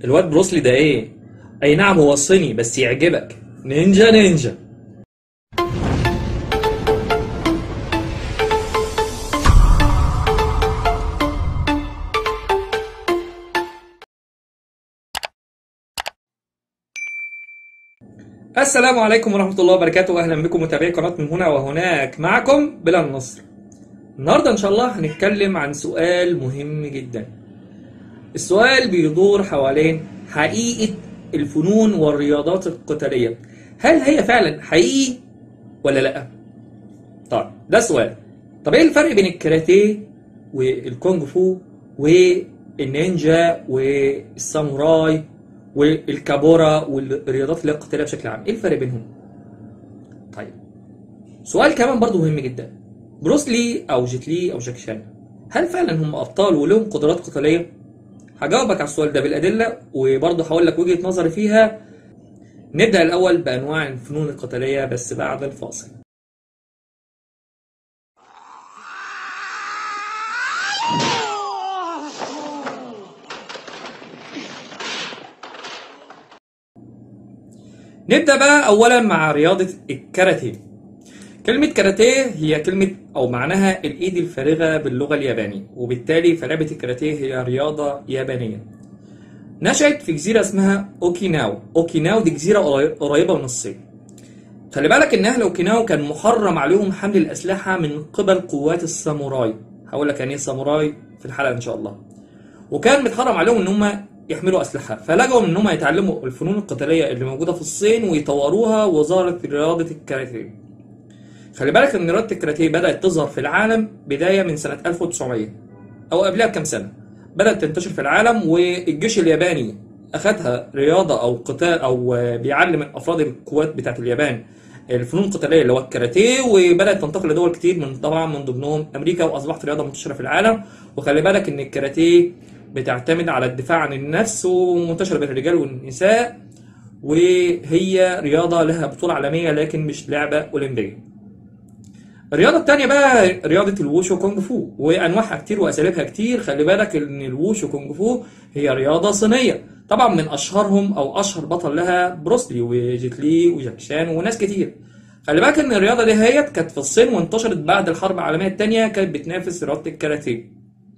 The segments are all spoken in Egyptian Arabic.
الواد بروسلي ده ايه اي نعم هو صيني بس يعجبك نينجا نينجا السلام عليكم ورحمة الله وبركاته أهلا بكم متابعي قناة من هنا وهناك معكم بلال النصر النهاردة إن شاء الله هنتكلم عن سؤال مهم جدا السؤال بيدور حوالين حقيقة الفنون والرياضات القتالية هل هي فعلا حقيقي ولا لا طيب ده سؤال طب ايه الفرق بين الكاراتيه والكونغ فو والنينجا والساموراي والكابورا والرياضات اللي هي القتاليه بشكل عام ايه الفرق بينهم طيب سؤال كمان برضو مهم جدا بروسلي او جيت لي او جاك شان هل فعلا هم ابطال ولهم قدرات قتاليه هجاوبك على السؤال ده بالادله وبرضه هقول لك وجهه نظري فيها نبدا الاول بانواع الفنون القتاليه بس بعد الفاصل نبدا بقى اولا مع رياضه الكاراتيه كلمة كاراتيه هي كلمة أو معناها الإيد الفارغة باللغة اليابانية وبالتالي فلعبة الكاراتيه هي رياضة يابانية نشأت في جزيرة اسمها أوكيناو أوكيناو دي جزيرة قريبة من الصين خلي بالك إن أهل أوكيناو كان محرم عليهم حمل الأسلحة من قبل قوات الساموراي هقول لك يعني إيه ساموراي في الحلقة إن شاء الله وكان متحرم عليهم إن هم يحملوا أسلحة فلجوا إن هم يتعلموا الفنون القتالية اللي موجودة في الصين ويطوروها وظهرت رياضة الكاراتيه خلي بالك ان رياضه الكاراتيه بدات تظهر في العالم بدايه من سنه 1900 او قبلها بكام سنه بدات تنتشر في العالم والجيش الياباني اخذها رياضه او قتال او بيعلم افراد القوات بتاعه اليابان الفنون القتاليه اللي هو الكاراتيه وبدات تنتقل لدول كتير من طبعا من ضمنهم امريكا واصبحت رياضه منتشره في العالم وخلي بالك ان الكاراتيه بتعتمد على الدفاع عن النفس ومنتشره بين الرجال والنساء وهي رياضه لها بطوله عالميه لكن مش لعبه اولمبيه الرياضة التانية بقى رياضة الووشو كونج فو وأنواعها كتير وأساليبها كتير خلي بالك إن الووشو كونج فو هي رياضة صينية طبعا من أشهرهم أو أشهر بطل لها بروسلي وجيت لي وجاك شان وناس كتير خلي بالك إن الرياضة دي هيت كانت في الصين وانتشرت بعد الحرب العالمية التانية كانت بتنافس رياضة الكاراتيه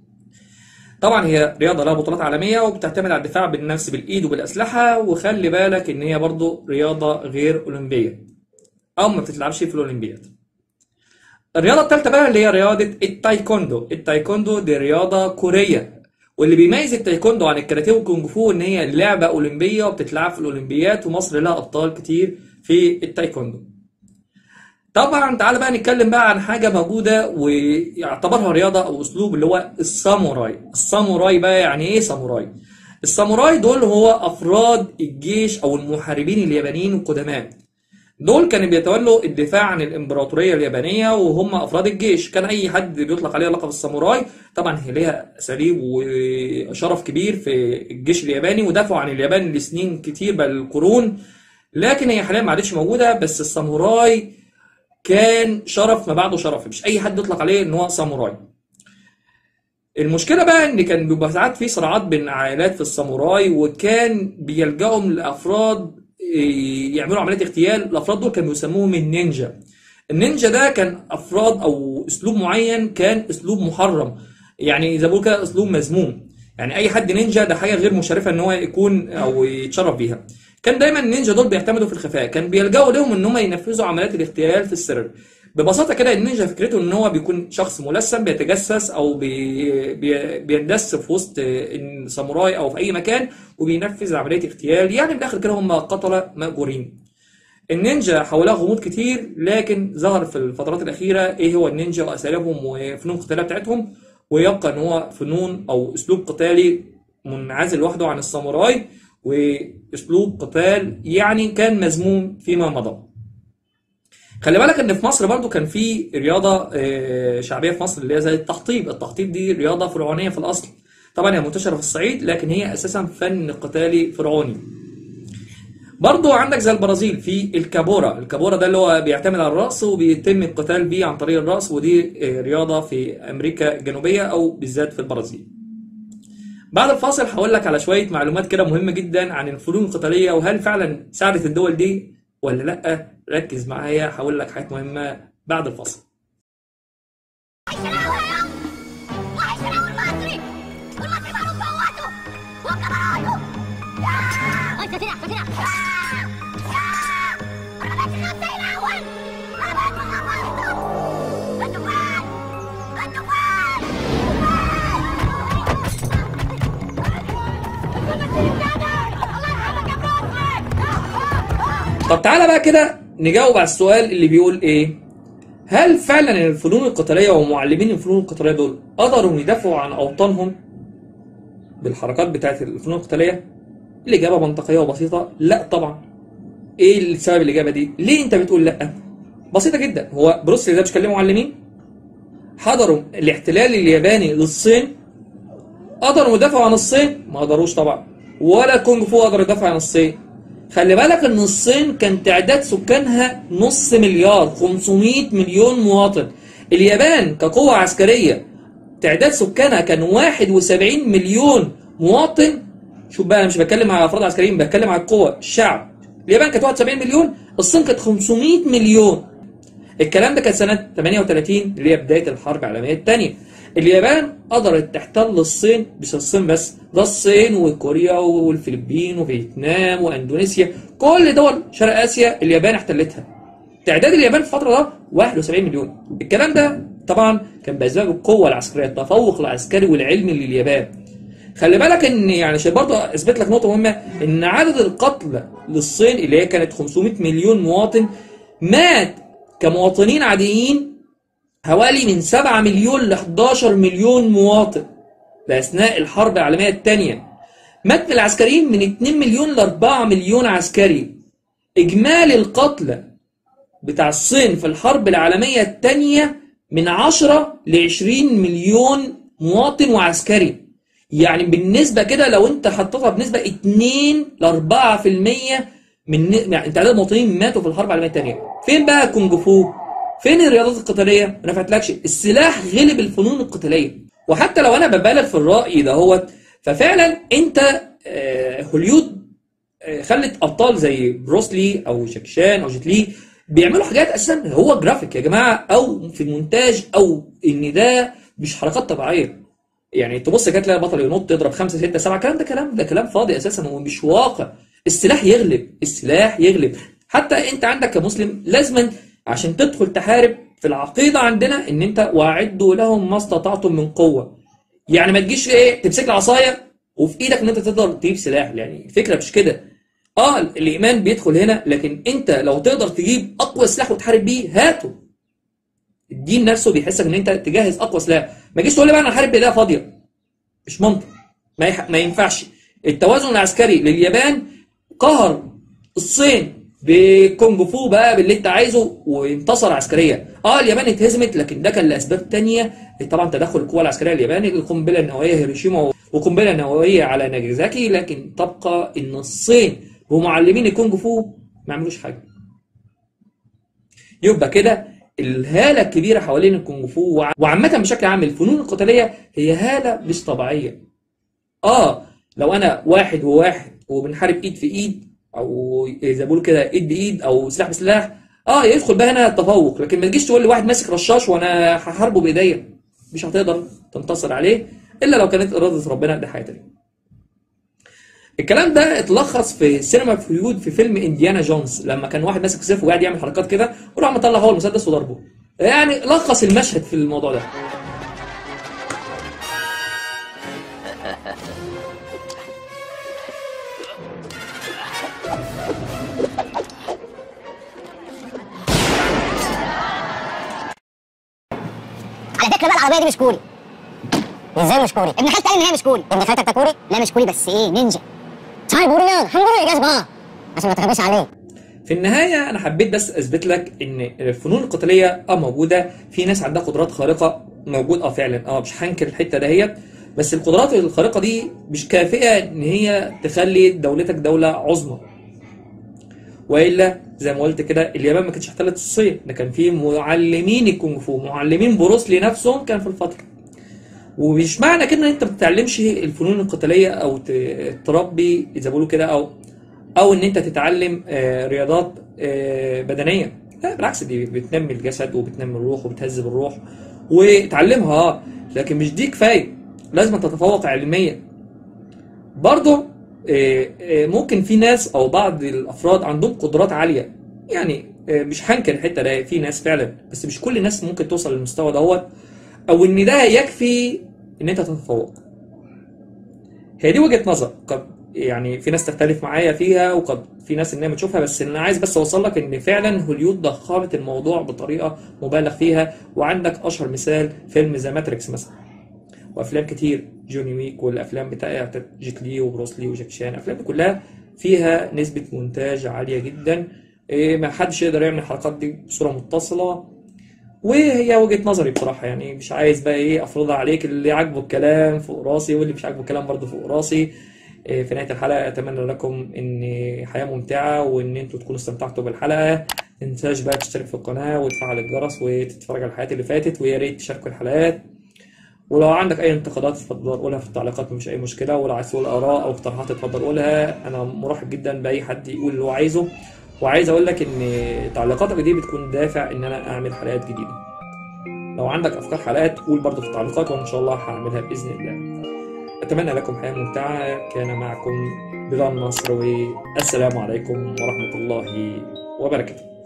طبعا هي رياضة لها بطولات عالمية وبتعتمد على الدفاع بالنفس بالإيد وبالأسلحة وخلي بالك إن هي برضو رياضة غير أولمبية أو ما بتتلعبش في الأولمبياد الرياضة الثالثة بقى اللي هي رياضة التايكوندو، التايكوندو دي رياضة كورية واللي بيميز التايكوندو عن الكاراتيه والكونج فو ان هي لعبة أولمبية وبتتلعب في الأولمبيات ومصر لها أبطال كتير في التايكوندو. طبعا تعالى بقى نتكلم بقى عن حاجة موجودة ويعتبرها رياضة أو أسلوب اللي هو الساموراي، الساموراي بقى يعني إيه ساموراي؟ الساموراي دول هو أفراد الجيش أو المحاربين اليابانيين القدماء دول كانوا بيتولوا الدفاع عن الامبراطوريه اليابانيه وهم افراد الجيش كان اي حد بيطلق عليه لقب الساموراي طبعا هي ليها اساليب وشرف كبير في الجيش الياباني ودافعوا عن اليابان لسنين كتير بل قرون لكن هي حاليا ما عادش موجوده بس الساموراي كان شرف ما بعده شرف مش اي حد يطلق عليه ان هو ساموراي المشكله بقى ان كان بيبقى ساعات في صراعات بين عائلات في الساموراي وكان بيلجأهم لافراد يعملوا عمليات اغتيال الافراد دول كانوا بيسموهم النينجا النينجا ده كان افراد او اسلوب معين كان اسلوب محرم يعني زي ما بقول كده اسلوب مذموم يعني اي حد نينجا ده حاجه غير مشرفه ان هو يكون او يتشرف بيها كان دايما النينجا دول بيعتمدوا في الخفاء كان بيلجأوا لهم ان هم ينفذوا عمليات الاغتيال في السر ببساطه كده النينجا فكرته ان هو بيكون شخص ملثم بيتجسس او بي بي بيندس في وسط الساموراي او في اي مكان وبينفذ عمليه اغتيال يعني من الاخر كده هم قتله مأجورين النينجا حولها غموض كتير لكن ظهر في الفترات الاخيره ايه هو النينجا واساليبهم وفنون القتاليه بتاعتهم ويبقى ان هو فنون او اسلوب قتالي منعزل لوحده عن الساموراي واسلوب قتال يعني كان مذموم فيما مضى خلي بالك ان في مصر برضو كان في رياضه شعبيه في مصر اللي هي زي التحطيب التحطيب دي رياضه فرعونيه في الاصل طبعا هي منتشره في الصعيد لكن هي اساسا فن قتالي فرعوني برضو عندك زي البرازيل في الكابورا الكابورا ده اللي هو بيعتمد على الرأس وبيتم القتال بيه عن طريق الرأس ودي رياضة في أمريكا الجنوبية أو بالذات في البرازيل بعد الفاصل هقول لك على شويه معلومات كده مهمه جدا عن الفنون القتاليه وهل فعلا ساعدت الدول دي ولا لا ركز معايا هقول لك حاجات مهمه بعد الفاصل انت تلعب تلعب انا بقيت الخمسة الاول انا بقيت الخمسة انتوا فين انتوا فين الله يرحمك يا بروسلي طب تعالى بقى كده نجاوب على السؤال اللي بيقول ايه هل فعلا الفنون القتاليه ومعلمين الفنون القتاليه دول قدروا يدافعوا عن اوطانهم بالحركات بتاعت الفنون القتاليه الاجابه منطقيه وبسيطه لا طبعا ايه السبب الاجابه دي ليه انت بتقول لا بسيطه جدا هو بروسلي ده مش كان ليه معلمين حضروا الاحتلال الياباني للصين قدروا يدافعوا عن الصين ما قدروش طبعا ولا الكونج فو قدر يدافع عن الصين خلي بالك ان الصين كان تعداد سكانها نص مليار 500 مليون مواطن اليابان كقوة عسكرية تعداد سكانها كان 71 مليون مواطن شوف بقى انا مش بتكلم على افراد عسكريين بتكلم على القوة الشعب اليابان كانت 71 مليون الصين كانت 500 مليون الكلام ده كان سنة 38 اللي هي بداية الحرب العالمية الثانية اليابان قدرت تحتل الصين مش الصين بس ده الصين وكوريا والفلبين وفيتنام واندونيسيا كل دول شرق اسيا اليابان احتلتها تعداد اليابان في الفتره ده 71 مليون الكلام ده طبعا كان باسباب القوه العسكريه التفوق العسكري والعلمي لليابان خلي بالك ان يعني عشان برضه اثبت لك نقطه مهمه ان عدد القتلى للصين اللي هي كانت 500 مليون مواطن مات كمواطنين عاديين حوالي من 7 مليون ل 11 مليون مواطن ده اثناء الحرب العالميه الثانيه مات من العسكريين من 2 مليون ل 4 مليون عسكري اجمالي القتلى بتاع الصين في الحرب العالميه الثانيه من 10 ل 20 مليون مواطن وعسكري يعني بالنسبه كده لو انت حطيتها بنسبه 2 ل 4% من يعني تعداد المواطنين ماتوا في الحرب العالميه الثانيه فين بقى الكونج فو فين الرياضات القتاليه ما نفعتلكش السلاح غلب الفنون القتاليه وحتى لو انا ببالغ في الراي دهوت ففعلا انت آه، هوليود آه، خلت ابطال زي بروسلي او جاكشان او جيت لي بيعملوا حاجات اساسا هو جرافيك يا جماعه او في المونتاج او ان ده مش حركات طبيعيه يعني تبص كده تلاقي بطل ينط يضرب خمسه سته سبعه الكلام ده كلام ده كلام فاضي اساسا ومش واقع السلاح يغلب السلاح يغلب حتى انت عندك كمسلم لازما عشان تدخل تحارب في العقيده عندنا ان انت واعدوا لهم ما استطعتم من قوه يعني ما تجيش ايه تمسك العصايه وفي ايدك ان انت تقدر تجيب سلاح يعني الفكره مش كده اه الايمان بيدخل هنا لكن انت لو تقدر تجيب اقوى سلاح وتحارب بيه هاته الدين نفسه بيحسك ان انت تجهز اقوى سلاح ما تجيش تقول لي بقى انا هحارب بايديها فاضيه مش منطق ما, يح... ما ينفعش التوازن العسكري لليابان قهر الصين بكونج فو بقى باللي انت عايزه وانتصر عسكريا اه اليابان اتهزمت لكن ده كان لاسباب تانية طبعا تدخل القوى العسكريه الياباني القنبله النوويه هيروشيما وقنبله نوويه على ناجازاكي لكن تبقى ان الصين ومعلمين الكونج فو ما عملوش حاجه يبقى كده الهاله الكبيره حوالين الكونج فو وع- وعامه بشكل عام الفنون القتاليه هي هاله مش طبيعيه اه لو انا واحد وواحد وبنحارب ايد في ايد او زي ما بيقولوا كده ايد بايد او سلاح بسلاح اه يدخل بقى هنا التفوق لكن ما تجيش تقول لي واحد ماسك رشاش وانا هحاربه بايديا مش هتقدر تنتصر عليه الا لو كانت اراده ربنا دي حاجه تانيه الكلام ده اتلخص في سينما في هوليوود في فيلم انديانا جونز لما كان واحد ماسك سيف وقاعد يعمل حركات كده وراح مطلع هو المسدس وضربه يعني لخص المشهد في الموضوع ده على فكره بقى العربيه دي مش كوري ازاي مش كوري؟ ابن خالتي قال ان هي مش كوري ابن خالتك ده كوري؟ لا مش كوري بس ايه نينجا طيب وريان هنقول يا جاز عشان ما تخبيش عليه في النهاية أنا حبيت بس أثبت لك إن الفنون القتالية أه موجودة في ناس عندها قدرات خارقة موجود أه فعلا أه مش هنكر الحتة دهيت بس القدرات الخارقة دي مش كافية إن هي تخلي دولتك دولة عظمى والا زي ما قلت كده اليابان ما كانتش احتلت الصين ده كان في معلمين الكونغ فو معلمين بروسلي نفسهم كان في الفتره ومش معنى كده ان انت ما بتتعلمش الفنون القتاليه او ت- تربي زي ما بيقولوا كده او او ان انت تتعلم آه، رياضات آه، بدنيه لا بالعكس دي بتنمي الجسد وبتنمي الروح وبتهذب الروح وتعلمها اه لكن مش دي كفايه لازم تتفوق علميا برضه آه، آه، ممكن في ناس او بعض الافراد عندهم قدرات عاليه يعني آه، مش هنكر الحته ده في ناس فعلا بس مش كل الناس ممكن توصل للمستوى دوت او ان ده يكفي ان انت تتفوق هي دي وجهة نظر قد يعني في ناس تختلف معايا فيها وقد في ناس انها بتشوفها بس انا عايز بس اوصل لك ان فعلا هوليود ضخمت الموضوع بطريقه مبالغ فيها وعندك اشهر مثال فيلم ذا ماتريكس مثلا وافلام كتير جوني ويك والافلام بتاعت جيت لي وبروس لي وجاك شان الافلام دي كلها فيها نسبه مونتاج عاليه جدا إيه، ما حدش يقدر يعمل الحلقات دي بصوره متصله وهي وجهة نظري بصراحة يعني مش عايز بقى ايه افرضها عليك اللي عاجبه الكلام فوق راسي واللي مش عاجبه الكلام برضه فوق راسي إيه، في نهاية الحلقة اتمنى لكم ان حياة ممتعة وان انتوا تكونوا استمتعتوا بالحلقة متنساش بقى تشترك في القناة وتفعل الجرس وتتفرج على الحلقات اللي فاتت ويا ريت تشاركوا الحلقات ولو عندك اي انتقادات اتفضل قولها في التعليقات مفيش اي مشكله ولو عايز تقول اراء او اقتراحات اتفضل قولها انا مرحب جدا باي حد يقول اللي هو عايزه وعايز اقول لك ان تعليقاتك دي بتكون دافع ان انا اعمل حلقات جديده لو عندك افكار حلقات قول برضه في التعليقات وانا ان شاء الله هعملها باذن الله اتمنى لكم حياه ممتعه كان معكم بلال نصر والسلام عليكم ورحمه الله وبركاته